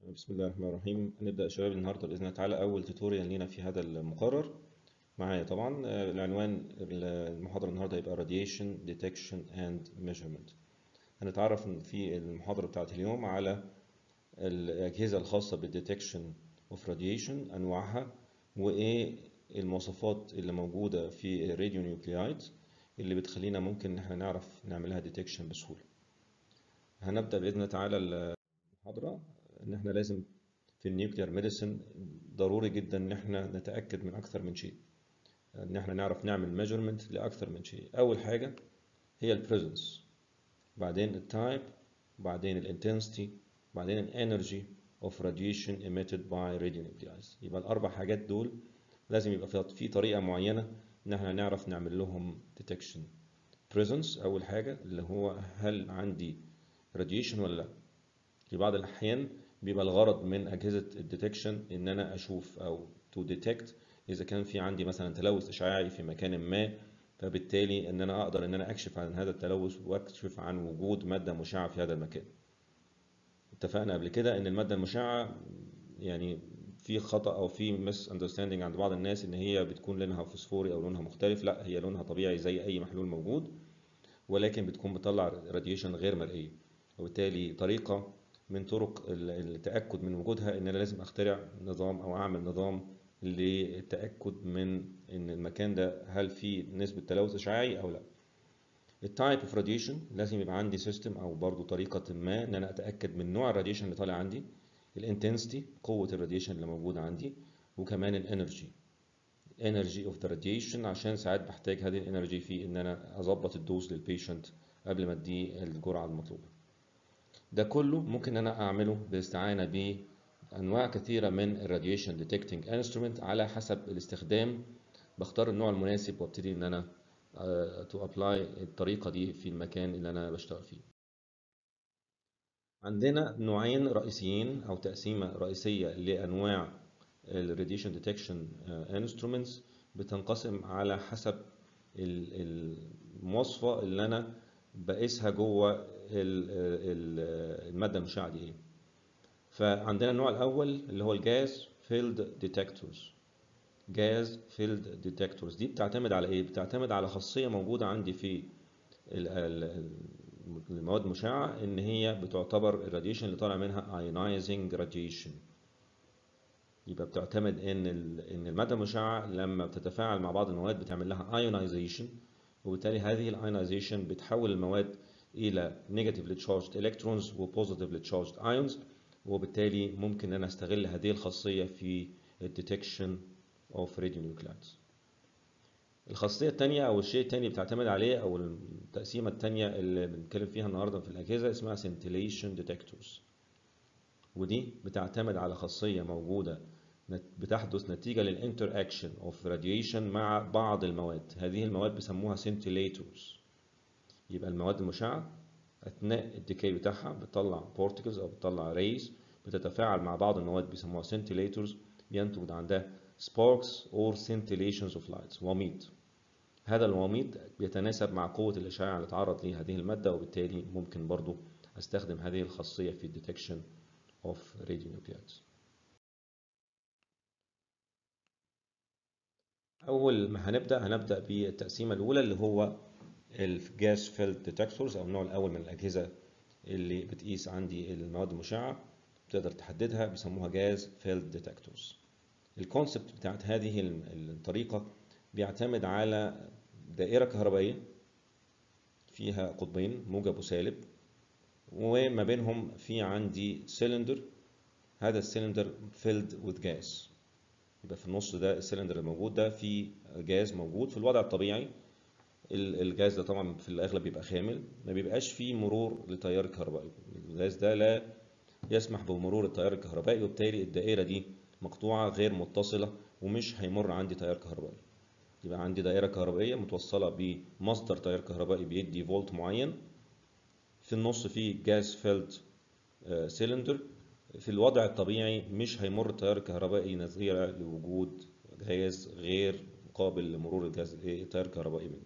بسم الله الرحمن الرحيم هنبدأ يا شباب النهاردة بإذن الله تعالى أول توتوريال لينا في هذا المقرر معايا طبعا آه، العنوان المحاضرة النهاردة هيبقى Radiation Detection and Measurement هنتعرف في المحاضرة بتاعت اليوم على الأجهزة الخاصة بالديتكشن اوف راديشن أنواعها وإيه المواصفات اللي موجودة في الراديو نيوكليايد اللي بتخلينا ممكن إن احنا نعرف نعملها ديتكشن بسهولة هنبدأ بإذن الله تعالى المحاضرة ان احنا لازم في النيوكلير ميديسن ضروري جدا ان احنا نتاكد من اكثر من شيء ان احنا نعرف نعمل ميجرمنت لاكثر من شيء اول حاجه هي البريزنس بعدين التايب بعدين الانتنسيتي بعدين الانرجي اوف radiation emitted by radionuclides يبقى الاربع حاجات دول لازم يبقى في طريقه معينه ان احنا نعرف نعمل لهم detection presence اول حاجه اللي هو هل عندي radiation ولا لا في بعض الأحيان بيبقى الغرض من أجهزة الديتكشن إن أنا أشوف أو تو ديتكت إذا كان في عندي مثلا تلوث إشعاعي في مكان ما فبالتالي إن أنا أقدر إن أنا أكشف عن هذا التلوث وأكشف عن وجود مادة مشعة في هذا المكان. اتفقنا قبل كده إن المادة المشعة يعني في خطأ أو في مس أندرستاندينج عند بعض الناس إن هي بتكون لونها فوسفوري أو لونها مختلف، لا هي لونها طبيعي زي أي محلول موجود ولكن بتكون بتطلع راديشن غير مرئية. وبالتالي طريقة من طرق التأكد من وجودها إن أنا لازم أخترع نظام أو أعمل نظام للتأكد من إن المكان ده هل فيه نسبة تلوث إشعاعي أو لا. التايب اوف راديشن لازم يبقى عندي سيستم أو برضه طريقة ما إن أنا أتأكد من نوع الراديشن اللي طالع عندي، الانتنسيتي قوة الراديشن اللي موجودة عندي، وكمان الانرجي. انرجي اوف ذا راديشن عشان ساعات بحتاج هذه الانرجي في إن أنا أظبط الدوز للبيشنت قبل ما أديه الجرعة المطلوبة. ده كله ممكن انا اعمله باستعانه بانواع كثيره من الراديشن ديتكتنج انسترومنت على حسب الاستخدام بختار النوع المناسب وابتدي ان انا تو ابلاي الطريقه دي في المكان اللي انا بشتغل فيه عندنا نوعين رئيسيين او تقسيمه رئيسيه لانواع الراديشن ديتكشن انسترومنتس بتنقسم على حسب المواصفه اللي انا بقيسها جوه المادة المشعة دي ايه فعندنا النوع الأول اللي هو الجاز فيلد ديتكتورز جاز فيلد ديتكتورز دي بتعتمد على ايه؟ بتعتمد على خاصية موجودة عندي في المواد المشعة ان هي بتعتبر الراديشن اللي طالع منها ionizing radiation يبقى بتعتمد ان ان المادة المشعة لما بتتفاعل مع بعض المواد بتعمل لها ionization وبالتالي هذه الايونايزيشن بتحول المواد الى نيجاتيفلي تشارجد الكترونز وبوزيتيفلي تشارجد ايونز وبالتالي ممكن ان انا استغل هذه الخاصيه في الديتكشن اوف راديو نيوكلايدز الخاصيه الثانيه او الشيء الثاني بتعتمد عليه او التقسيمه الثانيه اللي بنتكلم فيها النهارده في الاجهزه اسمها سنتيليشن ديتكتورز ودي بتعتمد على خاصيه موجوده بتحدث نتيجه للانتر اكشن اوف راديشن مع بعض المواد هذه المواد بيسموها سنتيليتورز يبقى المواد المشعة أثناء الديكاي بتاعها بتطلع بارتكلز أو بتطلع ريز بتتفاعل مع بعض المواد بيسموها سنتيليتورز بينتج عندها sparks or scintillations of lights وميض هذا الوميض بيتناسب مع قوة الإشعاع اللي تعرض ليه هذه المادة وبالتالي ممكن برضو أستخدم هذه الخاصية في الديتكشن of radionuclides أول ما هنبدأ هنبدأ بالتقسيمة الأولى اللي هو الجاز فيلد ديتكتورز او النوع الاول من الاجهزه اللي بتقيس عندي المواد المشعه تقدر تحددها بيسموها جاز فيلد ديتكتورز الكونسبت بتاعت هذه الطريقه بيعتمد على دائره كهربائيه فيها قطبين موجب وسالب وما بينهم في عندي سيلندر هذا السيلندر فيلد وذ جاز يبقى في النص ده السيلندر الموجود ده في جاز موجود في الوضع الطبيعي الجاز ده طبعا في الاغلب بيبقى خامل ما بيبقاش فيه مرور لتيار كهربائي الجاز ده لا يسمح بمرور التيار الكهربائي وبالتالي الدائره دي مقطوعه غير متصله ومش هيمر عندي تيار كهربائي يبقى عندي دائره كهربائيه متوصله بمصدر تيار كهربائي بيدي فولت معين في النص فيه جاز فيلد سيلندر في الوضع الطبيعي مش هيمر التيار الكهربائي نظيرا لوجود غاز غير قابل لمرور الجاز التيار الكهربائي منه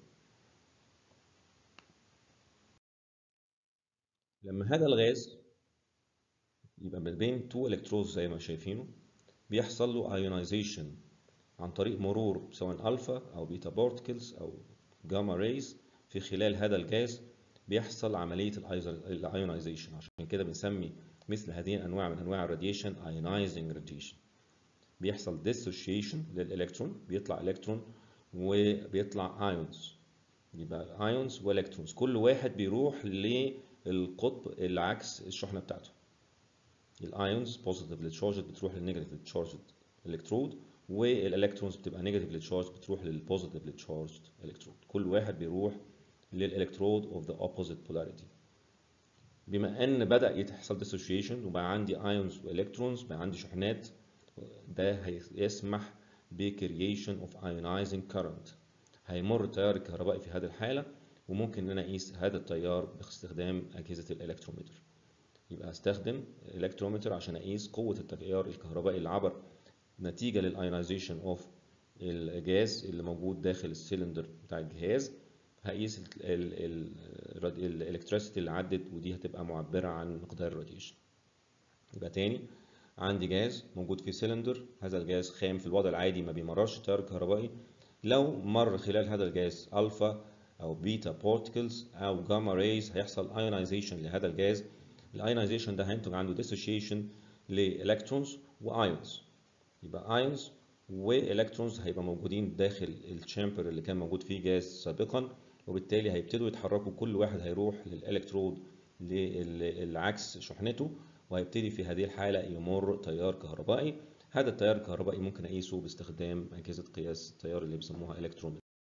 لما هذا الغاز يبقى ما بين تو الكترودز زي ما شايفينه بيحصل له ايونايزيشن عن طريق مرور سواء الفا او بيتا بارتكلز او جاما ريز في خلال هذا الجاز بيحصل عمليه الايونايزيشن عشان كده بنسمي مثل هذه الانواع من انواع الراديشن ايونايزنج راديشن بيحصل ديسوشيشن للالكترون بيطلع الكترون وبيطلع ايونز يبقى ايونز والكترونز كل واحد بيروح للقطب اللي عكس الشحنه بتاعته الايونز بوزيتيفلي تشارجد بتروح للنيجاتيفلي تشارجد الكترود والالكترونز بتبقى نيجاتيفلي تشارجد بتروح للبوزيتيفلي تشارجد الكترود كل واحد بيروح للالكترود اوف ذا اوبوزيت بولاريتي بما ان بدا يحصل ديسوشيشن وبقى عندي ايونز والكترونز بقى عندي شحنات ده هيسمح بكرييشن اوف ايونايزنج كارنت هيمر التيار الكهربائي في هذه الحاله وممكن ان انا اقيس هذا التيار باستخدام اجهزه الالكترومتر يبقى استخدم الكترومتر عشان اقيس قوه التيار الكهربائي اللي عبر نتيجه للايونايزيشن اوف الجاز اللي موجود داخل السلندر بتاع الجهاز هقيس الالكتريسيتي اللي عدت ودي هتبقى معبره عن مقدار الراديشن يبقى تاني عندي جاز موجود في سلندر هذا الجاز خام في الوضع العادي ما بيمررش التيار الكهربائي لو مر خلال هذا الجاز الفا او بيتا بارتكلز او جاما ريز هيحصل ايونايزيشن لهذا الجاز الايونايزيشن ده هينتج عنده ديسوشيشن لالكترونز وايونز يبقى ايونز والكترونز هيبقى موجودين داخل الشامبر اللي كان موجود فيه جاز سابقا وبالتالي هيبتدوا يتحركوا كل واحد هيروح للالكترود للعكس شحنته وهيبتدي في هذه الحالة يمر تيار كهربائي هذا التيار الكهربائي ممكن أقيسه باستخدام أجهزة قياس التيار اللي بيسموها إلكترومتر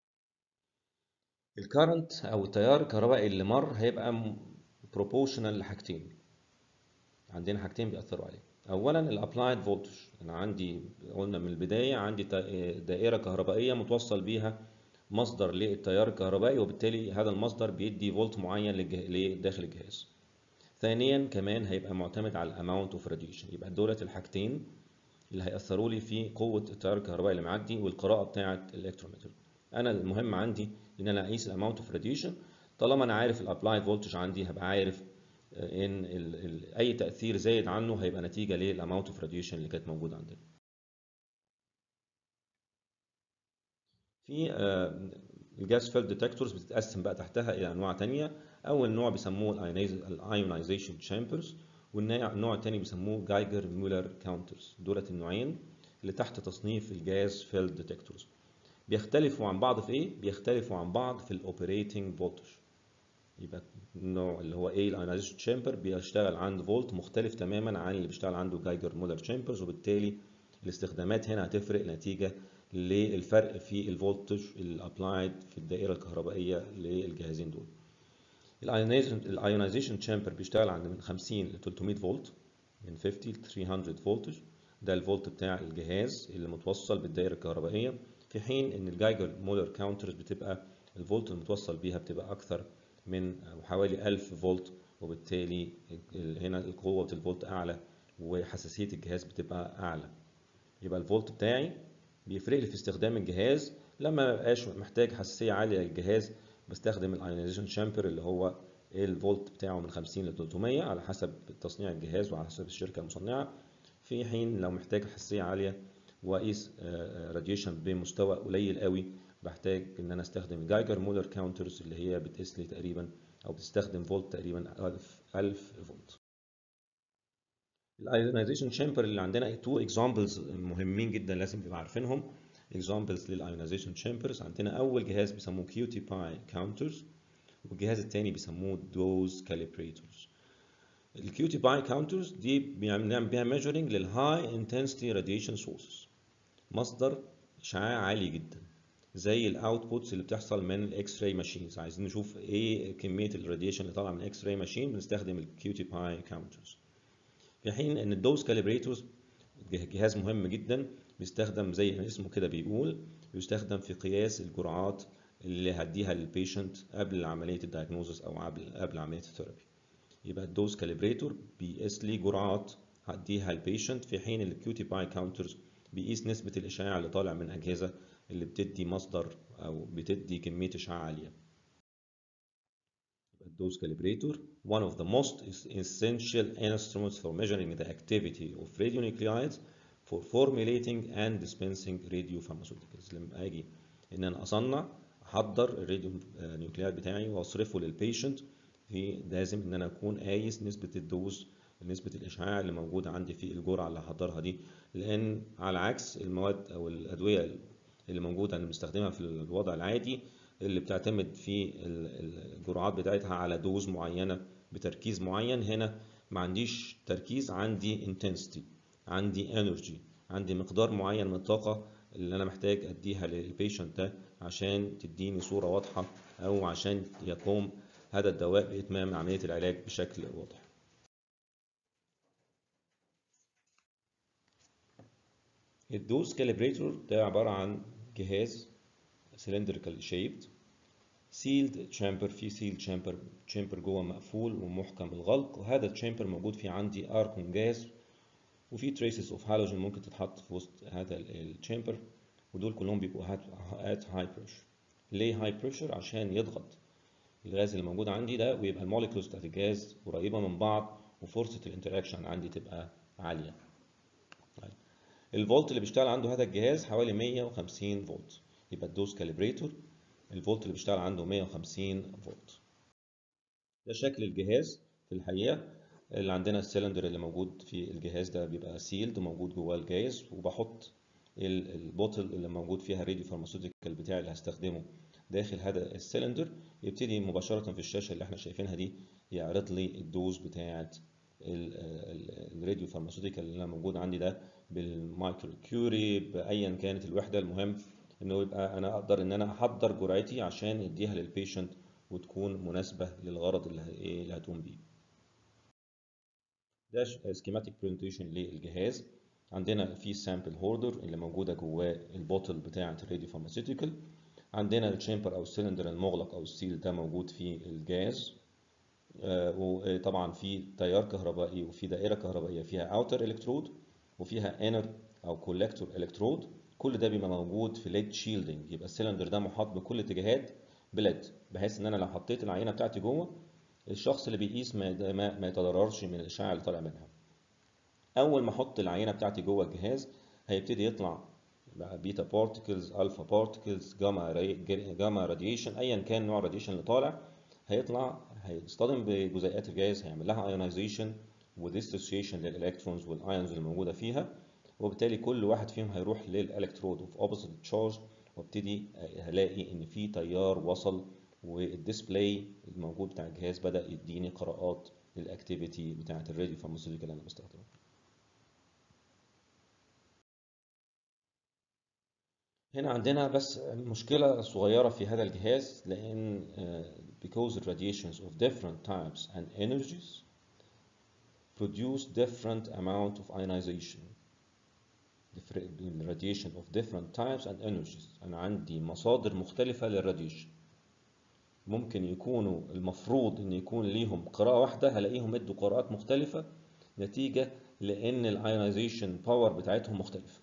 الكارنت أو التيار الكهربائي اللي مر هيبقى بروبوشنال لحاجتين عندنا حاجتين بيأثروا عليه أولا الأبلايد فولتج أنا عندي قلنا من البداية عندي دائرة كهربائية متوصل بيها مصدر للتيار الكهربائي وبالتالي هذا المصدر بيدي فولت معين لداخل الجهاز ثانيا كمان هيبقى معتمد على الاماونت اوف راديشن يبقى دولت الحاجتين اللي هيأثروا لي في قوة التيار الكهربائي اللي معدي والقراءة بتاعة الالكترومتر انا المهم عندي ان انا اقيس الاماونت اوف راديشن طالما انا عارف الابلايد فولتج عندي هبقى عارف ان ال ال اي تأثير زايد عنه هيبقى نتيجة للاماونت اوف راديشن اللي كانت موجودة عندنا في الجاس فيلد ديتكتورز بتتقسم بقى تحتها الى انواع تانية اول نوع بيسموه الايونايزيشن تشامبرز والنوع الثاني بيسموه جايجر مولر كاونترز دولت النوعين اللي تحت تصنيف الجاز فيلد ديتكتورز بيختلفوا عن بعض في ايه بيختلفوا عن بعض في الاوبريتنج فولتج يبقى النوع اللي هو ايه الايونايزيشن تشامبر بيشتغل عند فولت مختلف تماما عن اللي بيشتغل عنده جايجر مولر تشامبرز وبالتالي الاستخدامات هنا هتفرق نتيجه للفرق في الفولتج الابلايد في الدائره الكهربائيه للجهازين دول الايونايزيشن تشامبر بيشتغل عند من 50 ل 300 فولت من 50 ل 300 فولتج ده الفولت بتاع الجهاز اللي متوصل بالدائره الكهربائيه في حين ان الجايجر مولر كاونترز بتبقى الفولت المتوصل بيها بتبقى اكثر من حوالي 1000 فولت وبالتالي هنا قوه الفولت اعلى وحساسيه الجهاز بتبقى اعلى يبقى الفولت بتاعي بيفرق لي في استخدام الجهاز لما ما بقاش محتاج حساسيه عاليه للجهاز بستخدم الايونيزيشن شامبر اللي هو الفولت بتاعه من 50 ل 300 على حسب تصنيع الجهاز وعلى حسب الشركه المصنعه في حين لو محتاج حساسيه عاليه واقيس راديشن بمستوى قليل قوي بحتاج ان انا استخدم الجايجر مولر كاونترز اللي هي بتقيس لي تقريبا او بتستخدم فولت تقريبا 1000 1000 فولت الايونيزيشن شامبر اللي عندنا تو اكزامبلز مهمين جدا لازم نبقى عارفينهم اكزامبلز للايونيزيشن شامبرز عندنا اول جهاز بيسموه كيو تي باي كاونترز والجهاز الثاني بيسموه دوز كاليبريتورز الكيو تي باي كاونترز دي بنعمل بيها ميجرنج للهاي انتنسيتي راديشن سورسز مصدر اشعاع عالي جدا زي الاوتبوتس اللي بتحصل من الاكس راي ماشينز عايزين نشوف ايه كميه الراديشن اللي طالعه من الاكس راي ماشين بنستخدم الكيو تي باي كاونترز في حين ان الدوز كاليبريتورز جهاز مهم جدا بيستخدم زي ما اسمه كده بيقول بيستخدم في قياس الجرعات اللي هديها للبيشنت قبل عمليه الدايجنوزس او قبل قبل عمليه الثيرابي يبقى الدوز كاليبريتور بيقيس لي جرعات هديها البيشنت في حين الكيوتي باي كاونترز بيقيس نسبه الاشعاع اللي طالع من اجهزه اللي بتدي مصدر او بتدي كميه اشعاع عاليه dose calibrator one of the most essential instruments for measuring the activity of radionuclides for formulating and dispensing radiopharmaceuticals لما اجي ان انا اصنع احضر الراديو نيوكليد بتاعي واصرفه للبيشنت في لازم ان انا اكون قايس نسبه الدوز نسبه الاشعاع اللي موجوده عندي في الجرعه اللي هحضرها دي لان على عكس المواد او الادويه اللي موجوده اللي بنستخدمها في الوضع العادي اللي بتعتمد في الجرعات بتاعتها على دوز معينه بتركيز معين هنا ما عنديش تركيز عندي intensity عندي انرجي عندي مقدار معين من الطاقه اللي انا محتاج اديها للبيشنت ده عشان تديني صوره واضحه او عشان يقوم هذا الدواء باتمام عمليه العلاج بشكل واضح الدوز كاليبريتور ده عباره عن جهاز cylindrical shaped sealed chamber في sealed chamber chamber جوه مقفول ومحكم الغلق وهذا الشامبر موجود فيه عندي اركون جاز وفي تريسز اوف هالوجين ممكن تتحط في وسط هذا الشامبر ودول كلهم بيبقوا at high pressure ليه high pressure عشان يضغط الغاز اللي موجود عندي ده ويبقى الموليكولز بتاعت الجاز قريبه من بعض وفرصه الانتراكشن عندي تبقى عاليه الفولت اللي بيشتغل عنده هذا الجهاز حوالي 150 فولت يبقى الدوز كاليبريتور الفولت اللي بيشتغل عنده 150 فولت ده شكل الجهاز في الحقيقه اللي عندنا السلندر اللي موجود في الجهاز ده بيبقى سيلد وموجود جواه الجاز وبحط البوتل اللي موجود فيها الراديو فارماسيوتيكال بتاعي اللي هستخدمه داخل هذا السلندر يبتدي مباشرة في الشاشة اللي احنا شايفينها دي يعرض لي الدوز بتاعة الراديو فارماسيوتيكال اللي موجود عندي ده بالمايكرو كيوري بايا كانت الوحدة المهم انه يبقى انا اقدر ان انا احضر جرعتي عشان اديها للبيشنت وتكون مناسبة للغرض اللي, اللي هتقوم بيه ده سكيماتيك برزنتيشن للجهاز عندنا في سامبل هولدر اللي موجوده جواه البوتل بتاعه الراديو فارماسيوتيكال عندنا الشامبر او السلندر المغلق او السيل ده موجود في الجاز آه وطبعا في تيار كهربائي وفي دائره كهربائيه فيها اوتر الكترود وفيها انر او كولكتور الكترود كل ده بيبقى موجود في ليد شيلدنج يبقى السلندر ده محاط بكل اتجاهات بليد بحيث ان انا لو حطيت العينه بتاعتي جوه الشخص اللي بيقيس ما, ما يتضررش من الاشعاع اللي طالع منها اول ما احط العينه بتاعتي جوه الجهاز هيبتدي يطلع بيتا بارتكلز الفا بارتكلز جاما جاما راديشن ايا كان نوع الراديشن اللي طالع هيطلع هيصطدم بجزيئات الجهاز هيعمل لها ايونايزيشن وديسوسيشن للالكترونز والايونز اللي موجوده فيها وبالتالي كل واحد فيهم هيروح للالكترود اوف اوبوزيت تشارج وابتدي هلاقي ان في تيار وصل والديسبلاي الموجود بتاع الجهاز بدا يديني قراءات للاكتيفيتي بتاعه الراديو فارماسيوتيكال اللي انا بستخدمها هنا عندنا بس مشكلة صغيرة في هذا الجهاز لأن uh, because the radiations of different types and energies produce different amount of ionization the radiation of different types and energies أنا عندي مصادر مختلفة للراديشن ممكن يكونوا المفروض ان يكون ليهم قراءة واحدة هلاقيهم ادوا قراءات مختلفة نتيجة لان الايونيزيشن باور بتاعتهم مختلفة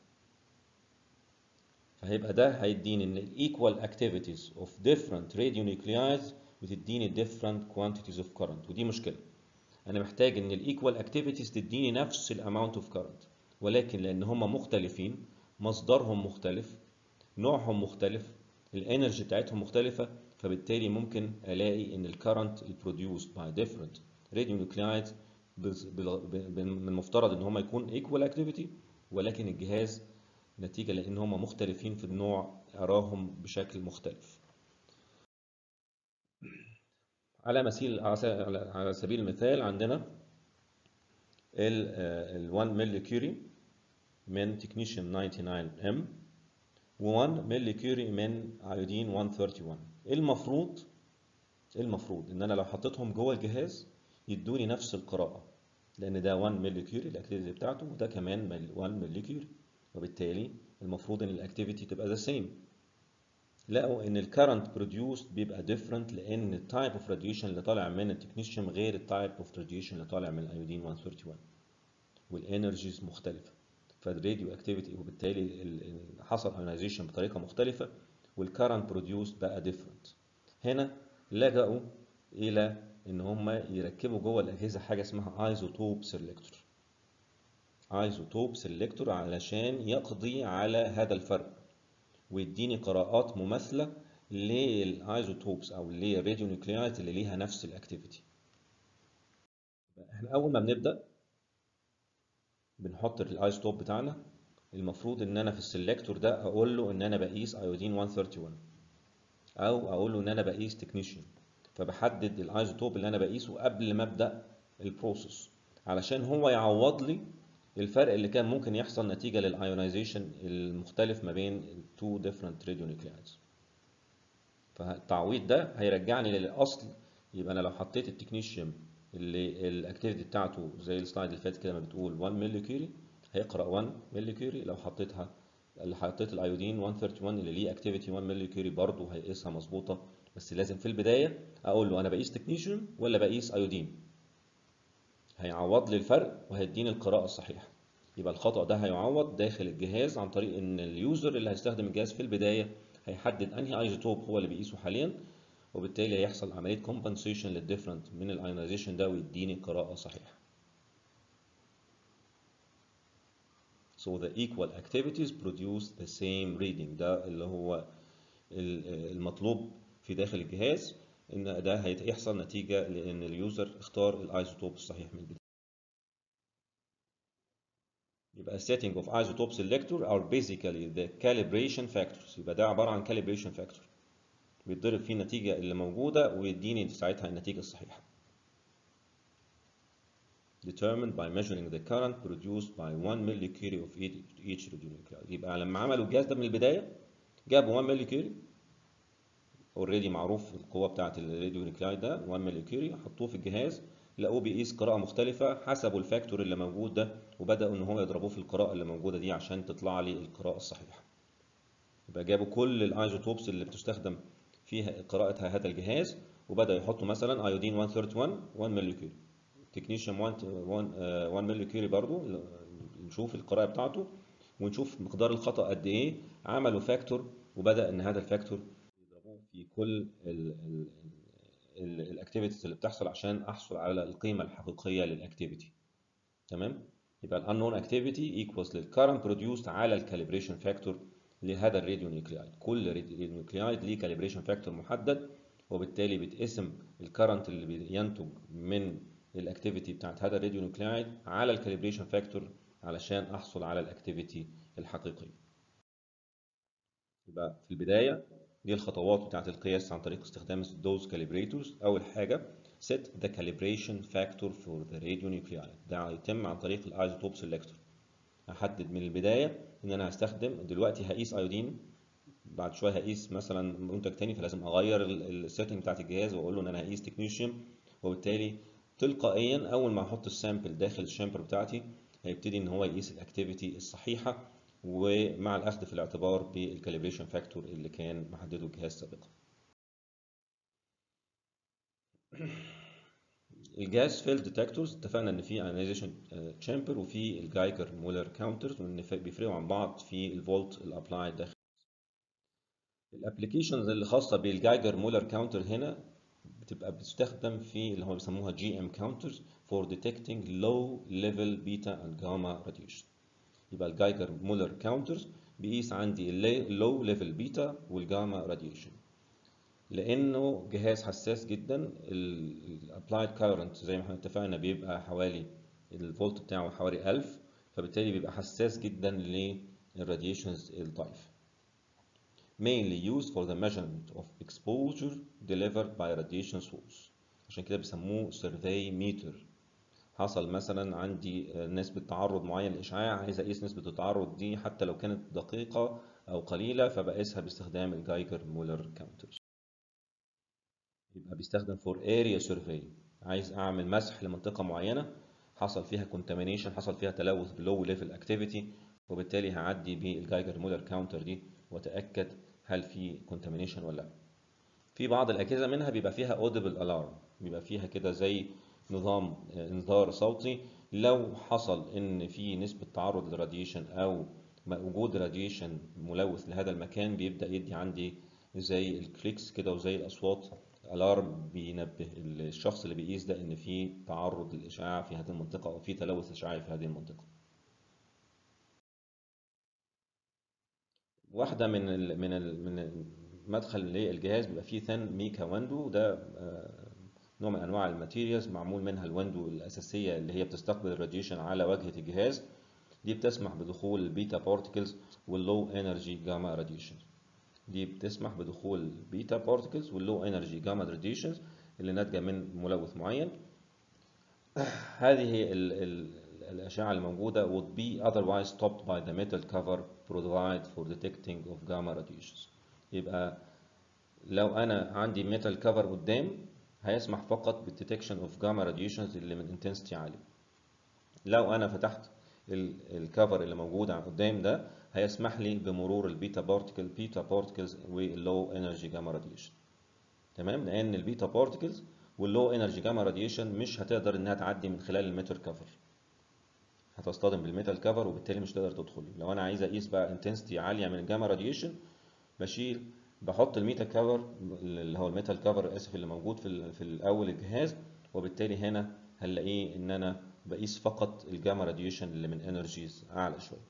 فهيبقى ده هيديني ان الايكوال اكتيفيتيز اوف different radionuclides بتديني different quantities of current ودي مشكلة انا محتاج ان الايكوال اكتيفيتيز تديني نفس الاماونت اوف current ولكن لان هم مختلفين مصدرهم مختلف نوعهم مختلف الانرجي بتاعتهم مختلفة فبالتالي ممكن الاقي ان الكرنت البروديوسد باي ديفرنت radionuclides من المفترض ان هم يكون ايكوال اكتيفيتي ولكن الجهاز نتيجة لان هم مختلفين في النوع اراهم بشكل مختلف على مثيل على سبيل المثال عندنا ال 1 ملي كيوري من تكنيشن 99 ام و1 ملي كيوري من ايودين 131 المفروض المفروض ان انا لو حطيتهم جوه الجهاز يدوني نفس القراءه لان ده 1 ملي كيوري الاكتيفيتي بتاعته وده كمان 1 ملي كيوري وبالتالي المفروض ان الاكتيفيتي تبقى ذا سيم لقوا ان الكرنت بروديوسد بيبقى ديفرنت لان التايب اوف راديشن اللي طالع من التكنيشن غير التايب اوف راديشن اللي طالع من الايودين 131 والانرجيز مختلفه فالراديو اكتيفيتي وبالتالي حصل ايونيزيشن بطريقه مختلفه والكرنت بروديوسد بقى ديفرنت هنا لجأوا الى ان هم يركبوا جوه الاجهزه حاجه اسمها ايزوتوب سيلكتور ايزوتوب سيلكتور علشان يقضي على هذا الفرق ويديني قراءات مماثله للايزوتوبس او للراديو نيوكليايت اللي ليها نفس الاكتيفيتي احنا اول ما بنبدا بنحط الايزوتوب بتاعنا المفروض ان انا في السلكتور ده اقول له ان انا بقيس ايودين 131 او اقول له ان انا بقيس تكنيشن فبحدد الايزوتوب اللي انا بقيسه قبل ما ابدا البروسيس علشان هو يعوض لي الفرق اللي كان ممكن يحصل نتيجه للايونيزيشن المختلف ما بين التو ديفرنت راديونيوكليدز فالتعويض ده هيرجعني للاصل يبقى انا لو حطيت التكنيشيوم اللي الاكتيفيتي بتاعته زي السلايد اللي فات كده ما بتقول 1 ملي كيوري هيقرا 1 ملي كيوري لو حطيتها اللي حطيت الايودين 131 اللي ليه اكتيفيتي 1 ملي كيوري برضه هيقيسها مظبوطه بس لازم في البدايه اقول له انا بقيس تكنيشيوم ولا بقيس ايودين هيعوض لي الفرق وهيديني القراءه الصحيحه يبقى الخطا ده هيعوض داخل الجهاز عن طريق ان اليوزر اللي هيستخدم الجهاز في البدايه هيحدد انهي ايزوتوب هو اللي بيقيسه حاليا وبالتالي هيحصل عمليه كومبنسيشن للديفرنت من الايونيزيشن ده ويديني قراءه صحيحه So the equal activities produce the same reading ده اللي هو المطلوب في داخل الجهاز ان ده هيحصل نتيجه لان اليوزر اختار الايزوتوب الصحيح من البدايه. يبقى setting of isotope selector are basically the calibration factors يبقى ده عباره عن calibration factor بيتضرب فيه النتيجه اللي موجوده ويديني ساعتها النتيجه الصحيحه. determined by measuring the current produced by 1 millicurie of each radionuclide يبقى لما عملوا الجهاز ده من البدايه جابوا 1 millicurie اوريدي معروف القوه بتاعه الراديو نيوكلايد ده 1 ملي حطوه في الجهاز لقوه بيقيس قراءه مختلفه حسبوا الفاكتور اللي موجود ده وبداوا ان هو يضربوه في القراءه اللي موجوده دي عشان تطلع لي القراءه الصحيحه يبقى جابوا كل الايزوتوبس اللي بتستخدم فيها قراءه هذا الجهاز وبداوا يحطوا مثلا ايودين 131 1 ملي كيوري تكنيشن 1 1 ملي كيوري برضو نشوف القراءه بتاعته ونشوف مقدار الخطا قد ايه عملوا فاكتور وبدا ان هذا الفاكتور في كل الاكتيفيتيز اللي بتحصل عشان احصل على القيمه الحقيقيه للاكتيفيتي تمام يبقى الانون اكتيفيتي ايكوالز للكرنت بروديوسد على الكاليبريشن فاكتور لهذا الراديو نيوكليايد كل راديو نيوكليايد ليه كاليبريشن فاكتور محدد وبالتالي بيتقسم الكرنت اللي بينتج من الاكتيفيتي بتاعت هذا الراديو نيوكليايد على الكاليبريشن فاكتور علشان احصل على الاكتيفيتي الحقيقيه يبقى في البدايه دي الخطوات بتاعت القياس عن طريق استخدام الدوز كاليبريتورز اول حاجه set the calibration factor for the radionuclide ده هيتم عن طريق الايزوتوب سيلكتور احدد من البدايه ان انا هستخدم دلوقتي هقيس ايودين بعد شويه هقيس مثلا منتج تاني فلازم اغير السيتنج بتاعت الجهاز واقول له ان انا هقيس تكنيشيوم وبالتالي تلقائيا اول ما احط السامبل داخل الشامبر بتاعتي هيبتدي ان هو يقيس الاكتيفيتي الصحيحه ومع الاخذ في الاعتبار بالكاليبريشن فاكتور اللي كان محدده الجهاز سابقا الجاز فيل ديتكتورز اتفقنا ان في ايونيزيشن تشامبر وفي الجايجر مولر كاونترز وان بيفرقوا عن بعض في الفولت الابلايد داخل الابلكيشنز اللي خاصه بالجايجر مولر كاونتر هنا بتبقى بتستخدم في اللي هو بيسموها جي ام كاونترز فور ديتكتنج لو ليفل بيتا اند جاما راديشن يبقى الجايجر مولر كاونترز بيقيس عندي اللو ليفل بيتا والجاما راديشن لانه جهاز حساس جدا الابلايد كارنت زي ما احنا اتفقنا بيبقى حوالي الفولت بتاعه حوالي 1000 فبالتالي بيبقى حساس جدا للراديشنز الضعيفه mainly used for the measurement of exposure delivered by radiation source عشان كده بيسموه survey meter حصل مثلا عندي نسبة تعرض معين لإشعاع عايز أقيس نسبة التعرض دي حتى لو كانت دقيقة أو قليلة فبقيسها باستخدام الجايجر مولر كاونترز يبقى بيستخدم for area survey عايز أعمل مسح لمنطقة معينة حصل فيها contamination حصل فيها تلوث بلو ليفل activity وبالتالي هعدي بالجايجر مولر كاونتر دي وأتأكد هل في contamination ولا لا في بعض الأجهزة منها بيبقى فيها audible alarm بيبقى فيها كده زي نظام انذار صوتي لو حصل ان في نسبه تعرض لراديشن او وجود راديشن ملوث لهذا المكان بيبدا يدي عندي زي الكليكس كده وزي الاصوات الارم بينبه الشخص اللي بيقيس ده ان في تعرض للاشعاع في هذه المنطقه او في تلوث اشعاعي في هذه المنطقه واحده من ال من ال من المدخل للجهاز بيبقى فيه ثان ميكا ويندو ده نوع من انواع الماتيريالز معمول منها الويندو الاساسيه اللي هي بتستقبل الراديشن على واجهه الجهاز دي بتسمح بدخول البيتا بارتكلز واللو انرجي جاما راديشن دي بتسمح بدخول البيتا بارتكلز واللو انرجي جاما راديشنز اللي ناتجه من ملوث معين هذه ال ال الأشعة الموجودة would be otherwise stopped by the metal cover provide for detecting of gamma radiations يبقى لو أنا عندي metal cover قدام هيسمح فقط بالديتكشن of gamma radiations اللي من intensity عالية لو أنا فتحت الكفر اللي موجود قدام ده هيسمح لي بمرور البيتا بارتكل بيتا بارتكلز واللو انرجي جاما راديشن تمام لان البيتا بارتكلز واللو انرجي جاما راديشن مش هتقدر انها تعدي من خلال الميتال كفر هتصطدم بالميتال كفر وبالتالي مش تقدر تدخل لو انا عايز اقيس بقى انتنسيتي عاليه من الجاما راديشن بشيل بحط الميتا كفر اللي هو الميتال كفر اسف اللي موجود في في الاول الجهاز وبالتالي هنا هنلاقيه ان انا بقيس فقط الجاما راديشن اللي من انرجيز اعلى شويه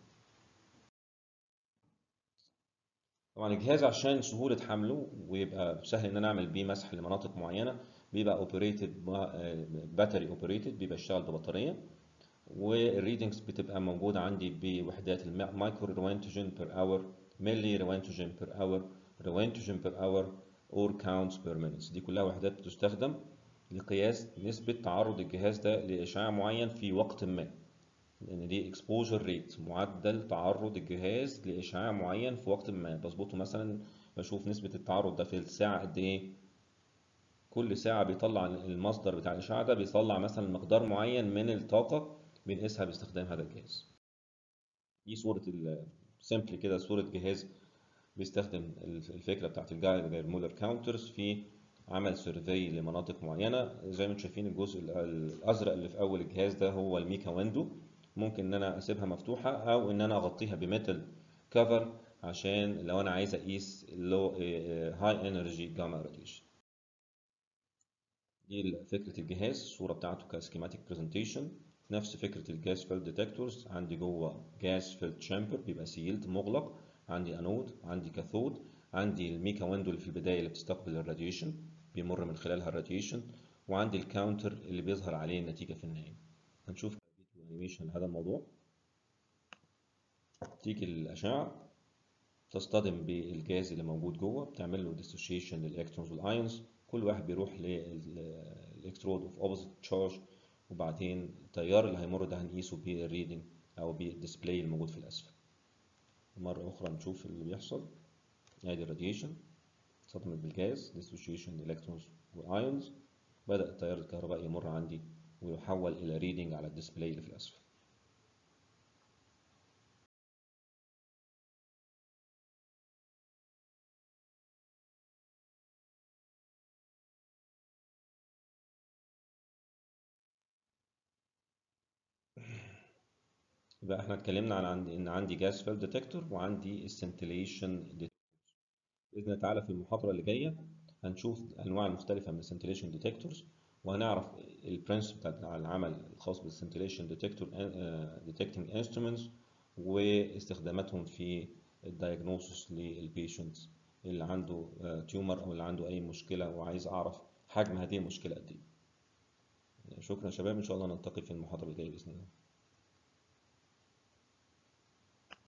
طبعا الجهاز عشان سهوله حمله ويبقى سهل ان انا اعمل بيه مسح لمناطق معينه بيبقى اوبريتد باتري اوبريتد بيبقى يشتغل ببطاريه والريدنجز بتبقى موجوده عندي بوحدات المايكرو روانتوجين بير اور ملي روانتوجين بير اور روانتوجين بير اور اور كاونتس بير مينتس دي كلها وحدات بتستخدم لقياس نسبة تعرض الجهاز ده لإشعاع معين في وقت ما لأن دي exposure rate معدل تعرض الجهاز لإشعاع معين في وقت ما بظبطه مثلا بشوف نسبة التعرض ده في الساعة قد إيه كل ساعة بيطلع المصدر بتاع الإشعاع ده بيطلع مثلا مقدار معين من الطاقة بنقيسها باستخدام هذا الجهاز دي صورة سيمبلي كده صورة جهاز بيستخدم الفكرة بتاعت الجايجر مولر كاونترز في عمل سيرفي لمناطق معينه زي ما انتم شايفين الجزء الازرق اللي في اول الجهاز ده هو الميكا ويندو ممكن ان انا اسيبها مفتوحه او ان انا اغطيها بميتال كفر عشان لو انا عايز اقيس لو هاي انرجي جاما راديشن دي فكره الجهاز الصوره بتاعته كسكيماتيك برزنتيشن نفس فكره الجاز فيلد ديتكتورز عندي جوه جاز فيلد تشامبر بيبقى سيلد مغلق عندي انود عندي كاثود عندي الميكا ويندو اللي في البدايه اللي بتستقبل الراديشن بيمر من خلالها الراديشن وعندي الكاونتر اللي بيظهر عليه النتيجه في النهايه هنشوف انيميشن هذا الموضوع تيجي الاشعه تصطدم بالجاز اللي موجود جوه بتعمل له ديسوشيشن للالكترونز والايونز كل واحد بيروح للالكترود اوف اوبوزيت تشارج وبعدين التيار اللي هيمر ده هنقيسه بالريدنج او بالديسبلاي الموجود في الاسفل مرة أخرى نشوف اللي بيحصل ادي الراديشن صدمت بالجاز ديسوشيشن الكترونز والايونز بدأ التيار الكهربائي يمر عندي ويحول إلى ريدنج على الديسبلاي اللي في الأسفل يبقى احنا اتكلمنا عن عندي ان عندي جاز فيلد ديتكتور وعندي السنتيليشن ديتكتور باذن الله تعالى في المحاضره اللي جايه هنشوف الانواع المختلفه من السنتيليشن ديتكتورز وهنعرف البرنسبل بتاع العمل الخاص بالسنتيليشن ديتكتور ديتكتنج انسترومنتس واستخداماتهم في الدايجنوسيس للبيشنتس اللي عنده تيومر او اللي عنده اي مشكله وعايز اعرف حجم هذه المشكله قد ايه شكرا يا شباب ان شاء الله نلتقي في المحاضره الجايه باذن الله